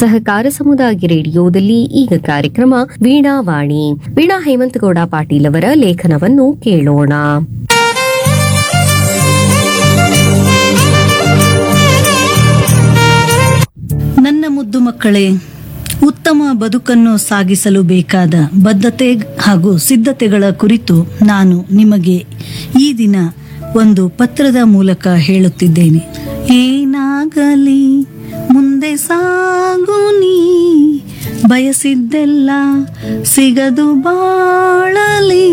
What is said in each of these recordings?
ಸಹಕಾರ ಸಮುದಾಯ ರೇಡಿಯೋದಲ್ಲಿ ಈಗ ಕಾರ್ಯಕ್ರಮ ವೀಣಾವಾಣಿ ವೀಣಾ ಹೇಮಂತಗೌಡ ಪಾಟೀಲ್ ಅವರ ಲೇಖನವನ್ನು ಕೇಳೋಣ ನನ್ನ ಮುದ್ದು ಮಕ್ಕಳೇ ಉತ್ತಮ ಬದುಕನ್ನು ಸಾಗಿಸಲು ಬೇಕಾದ ಬದ್ಧತೆ ಹಾಗೂ ಸಿದ್ಧತೆಗಳ ಕುರಿತು ನಾನು ನಿಮಗೆ ಈ ದಿನ ಒಂದು ಪತ್ರದ ಮೂಲಕ ಹೇಳುತ್ತಿದ್ದೇನೆ ಏನಾಗಲಿ ಮುಂದೆ ಸಾಗು ನೀ ಬಯಸಿದ್ದೆಲ್ಲ ಸಿಗದು ಬಾಳಲಿ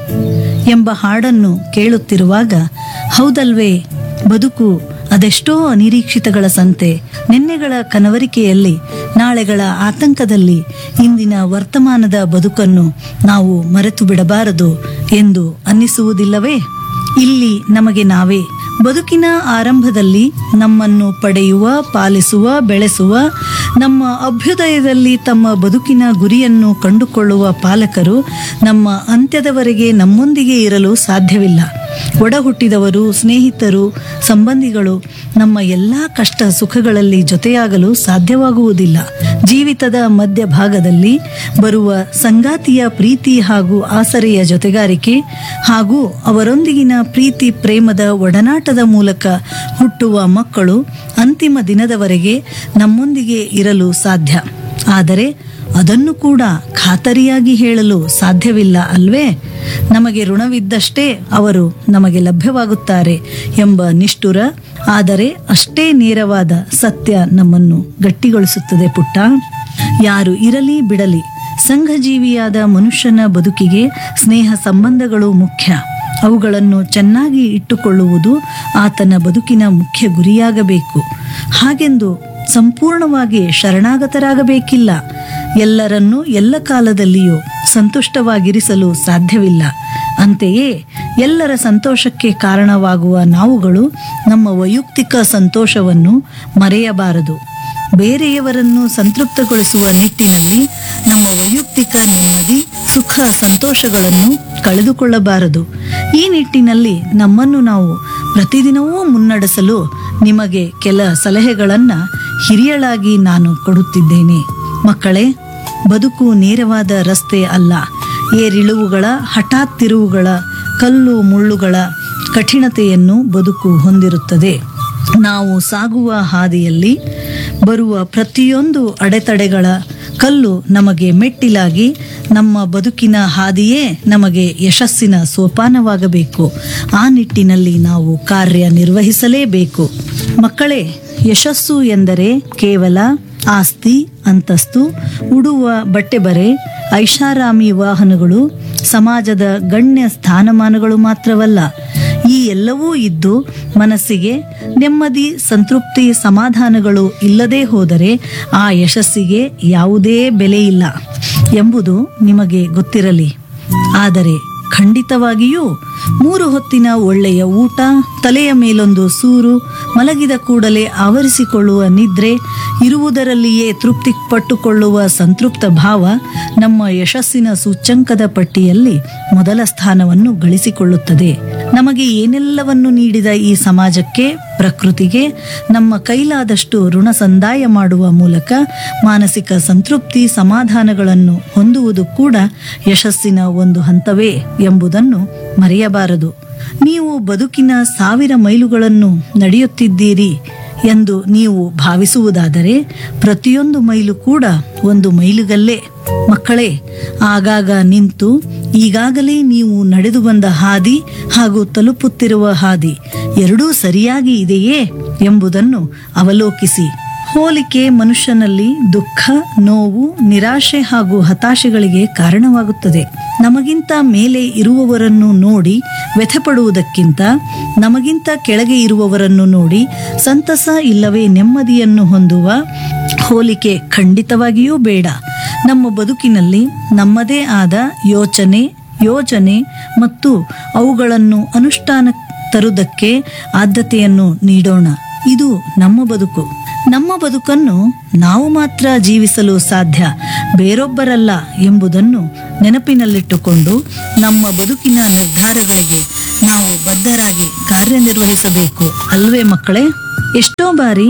ಎಂಬ ಹಾಡನ್ನು ಕೇಳುತ್ತಿರುವಾಗ ಹೌದಲ್ವೇ ಬದುಕು ಅದೆಷ್ಟೋ ಅನಿರೀಕ್ಷಿತಗಳ ಸಂತೆ ನಿನ್ನೆಗಳ ಕನವರಿಕೆಯಲ್ಲಿ ನಾಳೆಗಳ ಆತಂಕದಲ್ಲಿ ಇಂದಿನ ವರ್ತಮಾನದ ಬದುಕನ್ನು ನಾವು ಮರೆತು ಬಿಡಬಾರದು ಎಂದು ಅನ್ನಿಸುವುದಿಲ್ಲವೇ ಇಲ್ಲಿ ನಮಗೆ ನಾವೇ ಬದುಕಿನ ಆರಂಭದಲ್ಲಿ ನಮ್ಮನ್ನು ಪಡೆಯುವ ಪಾಲಿಸುವ ಬೆಳೆಸುವ ನಮ್ಮ ಅಭ್ಯುದಯದಲ್ಲಿ ತಮ್ಮ ಬದುಕಿನ ಗುರಿಯನ್ನು ಕಂಡುಕೊಳ್ಳುವ ಪಾಲಕರು ನಮ್ಮ ಅಂತ್ಯದವರೆಗೆ ನಮ್ಮೊಂದಿಗೆ ಇರಲು ಸಾಧ್ಯವಿಲ್ಲ ಒಡ ಹುಟ್ಟಿದವರು ಸ್ನೇಹಿತರು ಸಂಬಂಧಿಗಳು ನಮ್ಮ ಎಲ್ಲ ಕಷ್ಟ ಸುಖಗಳಲ್ಲಿ ಜೊತೆಯಾಗಲು ಸಾಧ್ಯವಾಗುವುದಿಲ್ಲ ಜೀವಿತದ ಮಧ್ಯಭಾಗದಲ್ಲಿ ಬರುವ ಸಂಗಾತಿಯ ಪ್ರೀತಿ ಹಾಗೂ ಆಸರೆಯ ಜೊತೆಗಾರಿಕೆ ಹಾಗೂ ಅವರೊಂದಿಗಿನ ಪ್ರೀತಿ ಪ್ರೇಮದ ಒಡನಾಟದ ಮೂಲಕ ಹುಟ್ಟುವ ಮಕ್ಕಳು ಅಂತಿಮ ದಿನದವರೆಗೆ ನಮ್ಮೊಂದಿಗೆ ಇರಲು ಸಾಧ್ಯ ಆದರೆ ಅದನ್ನು ಕೂಡ ಖಾತರಿಯಾಗಿ ಹೇಳಲು ಸಾಧ್ಯವಿಲ್ಲ ಅಲ್ವೇ ನಮಗೆ ಋಣವಿದ್ದಷ್ಟೇ ಅವರು ನಮಗೆ ಲಭ್ಯವಾಗುತ್ತಾರೆ ಎಂಬ ನಿಷ್ಠುರ ಆದರೆ ಅಷ್ಟೇ ನೇರವಾದ ಸತ್ಯ ನಮ್ಮನ್ನು ಗಟ್ಟಿಗೊಳಿಸುತ್ತದೆ ಪುಟ್ಟ ಯಾರು ಇರಲಿ ಬಿಡಲಿ ಸಂಘಜೀವಿಯಾದ ಮನುಷ್ಯನ ಬದುಕಿಗೆ ಸ್ನೇಹ ಸಂಬಂಧಗಳು ಮುಖ್ಯ ಅವುಗಳನ್ನು ಚೆನ್ನಾಗಿ ಇಟ್ಟುಕೊಳ್ಳುವುದು ಆತನ ಬದುಕಿನ ಮುಖ್ಯ ಗುರಿಯಾಗಬೇಕು ಹಾಗೆಂದು ಸಂಪೂರ್ಣವಾಗಿ ಶರಣಾಗತರಾಗಬೇಕಿಲ್ಲ ಎಲ್ಲರನ್ನೂ ಎಲ್ಲ ಕಾಲದಲ್ಲಿಯೂ ಸಂತುಷ್ಟವಾಗಿರಿಸಲು ಸಾಧ್ಯವಿಲ್ಲ ಅಂತೆಯೇ ಎಲ್ಲರ ಸಂತೋಷಕ್ಕೆ ಕಾರಣವಾಗುವ ನಾವುಗಳು ನಮ್ಮ ವೈಯಕ್ತಿಕ ಸಂತೋಷವನ್ನು ಮರೆಯಬಾರದು ಬೇರೆಯವರನ್ನು ಸಂತೃಪ್ತಗೊಳಿಸುವ ನಿಟ್ಟಿನಲ್ಲಿ ನಮ್ಮ ವೈಯಕ್ತಿಕ ನೆಮ್ಮದಿ ಸುಖ ಸಂತೋಷಗಳನ್ನು ಕಳೆದುಕೊಳ್ಳಬಾರದು ಈ ನಿಟ್ಟಿನಲ್ಲಿ ನಮ್ಮನ್ನು ನಾವು ಪ್ರತಿದಿನವೂ ಮುನ್ನಡೆಸಲು ನಿಮಗೆ ಕೆಲ ಸಲಹೆಗಳನ್ನ ಹಿರಿಯಳಾಗಿ ನಾನು ಕೊಡುತ್ತಿದ್ದೇನೆ ಮಕ್ಕಳೇ ಬದುಕು ನೇರವಾದ ರಸ್ತೆ ಅಲ್ಲ ಏರಿಳುವುಗಳ ಹಠಾತ್ ತಿರುವುಗಳ ಕಲ್ಲು ಮುಳ್ಳುಗಳ ಕಠಿಣತೆಯನ್ನು ಬದುಕು ಹೊಂದಿರುತ್ತದೆ ನಾವು ಸಾಗುವ ಹಾದಿಯಲ್ಲಿ ಬರುವ ಪ್ರತಿಯೊಂದು ಅಡೆತಡೆಗಳ ಕಲ್ಲು ನಮಗೆ ಮೆಟ್ಟಿಲಾಗಿ ನಮ್ಮ ಬದುಕಿನ ಹಾದಿಯೇ ನಮಗೆ ಯಶಸ್ಸಿನ ಸೋಪಾನವಾಗಬೇಕು ಆ ನಿಟ್ಟಿನಲ್ಲಿ ನಾವು ಕಾರ್ಯ ನಿರ್ವಹಿಸಲೇಬೇಕು ಮಕ್ಕಳೇ ಯಶಸ್ಸು ಎಂದರೆ ಕೇವಲ ಆಸ್ತಿ ಅಂತಸ್ತು ಉಡುವ ಬಟ್ಟೆ ಬರೆ ಐಷಾರಾಮಿ ವಾಹನಗಳು ಸಮಾಜದ ಗಣ್ಯ ಸ್ಥಾನಮಾನಗಳು ಮಾತ್ರವಲ್ಲ ಈ ಎಲ್ಲವೂ ಇದ್ದು ಮನಸ್ಸಿಗೆ ನೆಮ್ಮದಿ ಸಂತೃಪ್ತಿ ಸಮಾಧಾನಗಳು ಇಲ್ಲದೆ ಹೋದರೆ ಆ ಯಶಸ್ಸಿಗೆ ಯಾವುದೇ ಬೆಲೆ ಇಲ್ಲ ಎಂಬುದು ನಿಮಗೆ ಗೊತ್ತಿರಲಿ ಆದರೆ ಖಂಡಿತವಾಗಿಯೂ ಮೂರು ಹೊತ್ತಿನ ಒಳ್ಳೆಯ ಊಟ ತಲೆಯ ಮೇಲೊಂದು ಸೂರು ಮಲಗಿದ ಕೂಡಲೇ ಆವರಿಸಿಕೊಳ್ಳುವ ನಿದ್ರೆ ಇರುವುದರಲ್ಲಿಯೇ ತೃಪ್ತಿ ಪಟ್ಟುಕೊಳ್ಳುವ ಸಂತೃಪ್ತ ಭಾವ ನಮ್ಮ ಯಶಸ್ಸಿನ ಸೂಚ್ಯಂಕದ ಪಟ್ಟಿಯಲ್ಲಿ ಮೊದಲ ಸ್ಥಾನವನ್ನು ಗಳಿಸಿಕೊಳ್ಳುತ್ತದೆ ನಮಗೆ ಏನೆಲ್ಲವನ್ನು ನೀಡಿದ ಈ ಸಮಾಜಕ್ಕೆ ಪ್ರಕೃತಿಗೆ ನಮ್ಮ ಕೈಲಾದಷ್ಟು ಋಣ ಸಂದಾಯ ಮಾಡುವ ಮೂಲಕ ಮಾನಸಿಕ ಸಂತೃಪ್ತಿ ಸಮಾಧಾನಗಳನ್ನು ಹೊಂದುವುದು ಕೂಡ ಯಶಸ್ಸಿನ ಒಂದು ಹಂತವೇ ಎಂಬುದನ್ನು ಮರೆಯಬಾರದು ನೀವು ಬದುಕಿನ ಸಾವಿರ ಮೈಲುಗಳನ್ನು ನಡೆಯುತ್ತಿದ್ದೀರಿ ಎಂದು ನೀವು ಭಾವಿಸುವುದಾದರೆ ಪ್ರತಿಯೊಂದು ಮೈಲು ಕೂಡ ಒಂದು ಮೈಲುಗಲ್ಲೇ ಮಕ್ಕಳೇ ಆಗಾಗ ನಿಂತು ಈಗಾಗಲೇ ನೀವು ನಡೆದು ಬಂದ ಹಾದಿ ಹಾಗೂ ತಲುಪುತ್ತಿರುವ ಹಾದಿ ಎರಡೂ ಸರಿಯಾಗಿ ಇದೆಯೇ ಎಂಬುದನ್ನು ಅವಲೋಕಿಸಿ ಹೋಲಿಕೆ ಮನುಷ್ಯನಲ್ಲಿ ದುಃಖ ನೋವು ನಿರಾಶೆ ಹಾಗೂ ಹತಾಶೆಗಳಿಗೆ ಕಾರಣವಾಗುತ್ತದೆ ನಮಗಿಂತ ಮೇಲೆ ಇರುವವರನ್ನು ನೋಡಿ ವ್ಯಥೆಪಡುವುದಕ್ಕಿಂತ ನಮಗಿಂತ ಕೆಳಗೆ ಇರುವವರನ್ನು ನೋಡಿ ಸಂತಸ ಇಲ್ಲವೇ ನೆಮ್ಮದಿಯನ್ನು ಹೊಂದುವ ಹೋಲಿಕೆ ಖಂಡಿತವಾಗಿಯೂ ಬೇಡ ನಮ್ಮ ಬದುಕಿನಲ್ಲಿ ನಮ್ಮದೇ ಆದ ಯೋಚನೆ ಯೋಜನೆ ಮತ್ತು ಅವುಗಳನ್ನು ಅನುಷ್ಠಾನ ತರುವುದಕ್ಕೆ ಆದ್ಯತೆಯನ್ನು ನೀಡೋಣ ಇದು ನಮ್ಮ ಬದುಕು ನಮ್ಮ ಬದುಕನ್ನು ನಾವು ಮಾತ್ರ ಜೀವಿಸಲು ಸಾಧ್ಯ ಬೇರೊಬ್ಬರಲ್ಲ ಎಂಬುದನ್ನು ನೆನಪಿನಲ್ಲಿಟ್ಟುಕೊಂಡು ನಮ್ಮ ಬದುಕಿನ ನಿರ್ಧಾರಗಳಿಗೆ ನಾವು ಬದ್ಧರಾಗಿ ಕಾರ್ಯನಿರ್ವಹಿಸಬೇಕು ಅಲ್ವೇ ಮಕ್ಕಳೇ ಎಷ್ಟೋ ಬಾರಿ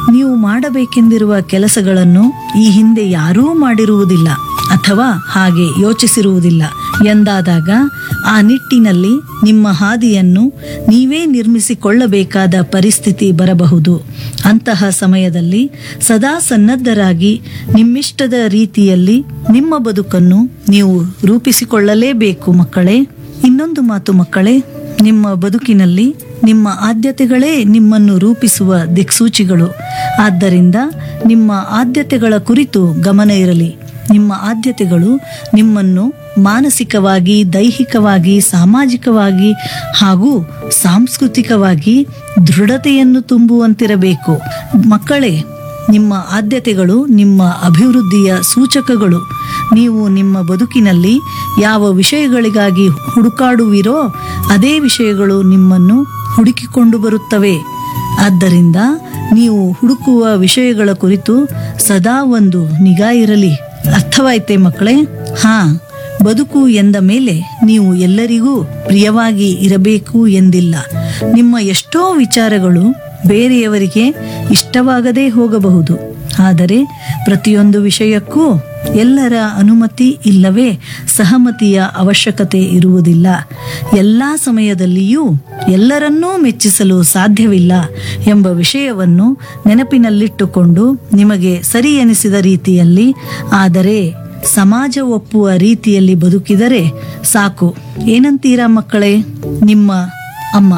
ನೀವು ಮಾಡಬೇಕೆಂದಿರುವ ಕೆಲಸಗಳನ್ನು ಈ ಹಿಂದೆ ಯಾರೂ ಮಾಡಿರುವುದಿಲ್ಲ ಅಥವಾ ಹಾಗೆ ಯೋಚಿಸಿರುವುದಿಲ್ಲ ಎಂದಾದಾಗ ಆ ನಿಟ್ಟಿನಲ್ಲಿ ನಿಮ್ಮ ಹಾದಿಯನ್ನು ನೀವೇ ನಿರ್ಮಿಸಿಕೊಳ್ಳಬೇಕಾದ ಪರಿಸ್ಥಿತಿ ಬರಬಹುದು ಅಂತಹ ಸಮಯದಲ್ಲಿ ಸದಾ ಸನ್ನದ್ಧರಾಗಿ ನಿಮ್ಮಿಷ್ಟದ ರೀತಿಯಲ್ಲಿ ನಿಮ್ಮ ಬದುಕನ್ನು ನೀವು ರೂಪಿಸಿಕೊಳ್ಳಲೇಬೇಕು ಮಕ್ಕಳೇ ಇನ್ನೊಂದು ಮಾತು ಮಕ್ಕಳೇ ನಿಮ್ಮ ಬದುಕಿನಲ್ಲಿ ನಿಮ್ಮ ಆದ್ಯತೆಗಳೇ ನಿಮ್ಮನ್ನು ರೂಪಿಸುವ ದಿಕ್ಸೂಚಿಗಳು ಆದ್ದರಿಂದ ನಿಮ್ಮ ಆದ್ಯತೆಗಳ ಕುರಿತು ಗಮನ ಇರಲಿ ನಿಮ್ಮ ಆದ್ಯತೆಗಳು ನಿಮ್ಮನ್ನು ಮಾನಸಿಕವಾಗಿ ದೈಹಿಕವಾಗಿ ಸಾಮಾಜಿಕವಾಗಿ ಹಾಗೂ ಸಾಂಸ್ಕೃತಿಕವಾಗಿ ದೃಢತೆಯನ್ನು ತುಂಬುವಂತಿರಬೇಕು ಮಕ್ಕಳೇ ನಿಮ್ಮ ಆದ್ಯತೆಗಳು ನಿಮ್ಮ ಅಭಿವೃದ್ಧಿಯ ಸೂಚಕಗಳು ನೀವು ನಿಮ್ಮ ಬದುಕಿನಲ್ಲಿ ಯಾವ ವಿಷಯಗಳಿಗಾಗಿ ಹುಡುಕಾಡುವಿರೋ ಅದೇ ವಿಷಯಗಳು ನಿಮ್ಮನ್ನು ಹುಡುಕಿಕೊಂಡು ಬರುತ್ತವೆ ಆದ್ದರಿಂದ ನೀವು ಹುಡುಕುವ ವಿಷಯಗಳ ಕುರಿತು ಸದಾ ಒಂದು ನಿಗಾ ಇರಲಿ ಅರ್ಥವಾಯ್ತೆ ಮಕ್ಕಳೇ ಹಾ ಬದುಕು ಎಂದ ಮೇಲೆ ನೀವು ಎಲ್ಲರಿಗೂ ಪ್ರಿಯವಾಗಿ ಇರಬೇಕು ಎಂದಿಲ್ಲ ನಿಮ್ಮ ಎಷ್ಟೋ ವಿಚಾರಗಳು ಬೇರೆಯವರಿಗೆ ಇಷ್ಟವಾಗದೇ ಹೋಗಬಹುದು ಆದರೆ ಪ್ರತಿಯೊಂದು ವಿಷಯಕ್ಕೂ ಎಲ್ಲರ ಅನುಮತಿ ಇಲ್ಲವೇ ಸಹಮತಿಯ ಅವಶ್ಯಕತೆ ಇರುವುದಿಲ್ಲ ಎಲ್ಲ ಸಮಯದಲ್ಲಿಯೂ ಎಲ್ಲರನ್ನೂ ಮೆಚ್ಚಿಸಲು ಸಾಧ್ಯವಿಲ್ಲ ಎಂಬ ವಿಷಯವನ್ನು ನೆನಪಿನಲ್ಲಿಟ್ಟುಕೊಂಡು ನಿಮಗೆ ಸರಿ ಎನಿಸಿದ ರೀತಿಯಲ್ಲಿ ಆದರೆ ಸಮಾಜ ಒಪ್ಪುವ ರೀತಿಯಲ್ಲಿ ಬದುಕಿದರೆ ಸಾಕು ಏನಂತೀರಾ ಮಕ್ಕಳೇ ನಿಮ್ಮ ಅಮ್ಮ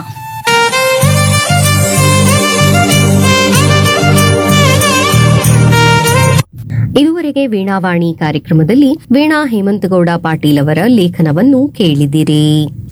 ಇದುವರೆಗೆ ವೀಣಾವಾಣಿ ಕಾರ್ಯಕ್ರಮದಲ್ಲಿ ವೀಣಾ ಹೇಮಂತಗೌಡ ಪಾಟೀಲ್ ಅವರ ಲೇಖನವನ್ನು ಕೇಳಿದಿರಿ